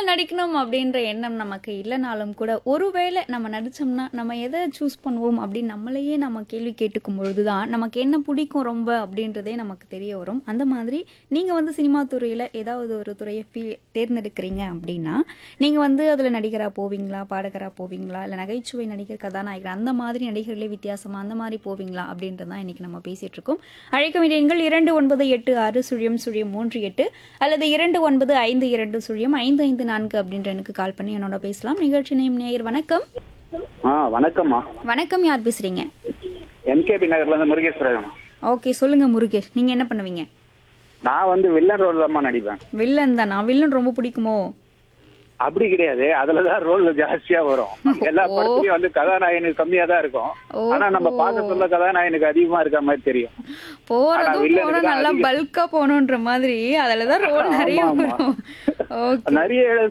நடிக்கணும் அப்படின்ற எண்ணம் நமக்கு இல்லைனாலும் கூட ஒருவேளை நம்ம நடிச்சோம்னா நம்ம எதை சூஸ் பண்ணுவோம் அப்படின்னு நம்மளையே நம்ம கேள்வி கேட்டுக்கும் பொழுது தான் நமக்கு என்ன பிடிக்கும் ரொம்ப அப்படின்றதே நமக்கு தெரிய வரும் அந்த மாதிரி நீங்கள் வந்து சினிமா துறையில் ஏதாவது ஒரு துறையை ஃபீ தேர்ந்தெடுக்கிறீங்க அப்படின்னா நீங்கள் வந்து அதில் நடிகராக போவீங்களா பாடகராக போவீங்களா இல்லை நகைச்சுவை நடிகர் கதாநாயகர் அந்த மாதிரி நடிகர்களே வித்தியாசமாக அந்த மாதிரி போவீங்களா அப்படின்றது தான் இன்றைக்கி நம்ம பேசிகிட்டு இருக்கோம் அழைக்க வேண்டிய எண்கள் இரண்டு ஒன்பது எட்டு ஆறு சுழியம் சுழியம் மூன்று எட்டு அல்லது இரண்டு ஒன்பது ஐந்து இரண்டு சுழியம் ஐந்து ஐந்து நான்கு அப்படின்ற எனக்கு கால் பண்ணி என்னோட பேசலாம் நிகழ்ச்சி நேம் நேயர் வணக்கம் ஆ வணக்கம்மா வணக்கம் யார் பேசுறீங்க எம்கேபி நகர்ல இருந்து முருகேஸ்வரன் ஓகே சொல்லுங்க முருகேஷ் நீங்க என்ன பண்ணுவீங்க நான் வந்து வில்லன் ரோல் தான் நடிப்பேன் வில்லன் தானா வில்லன் ரொம்ப பிடிக்குமோ அப்படி கிடையாது அதுலதான் ரோல் ஜாஸ்தியா வரும் எல்லா படத்துலயும் வந்து கதாநாயகனுக்கு கம்மியா தான் இருக்கும் ஆனா நம்ம பார்க்க சொல்ல கதாநாயகனுக்கு அதிகமா இருக்க மாதிரி தெரியும் போறதும் வில்லனுக்கு போனா தான் நல்லா அதிகம். பல்கா போகணுன்ற மாதிரி அதுலதான் ரோல் நிறைய ஆமா, ஆமா. வரும் ஓகே நிறைய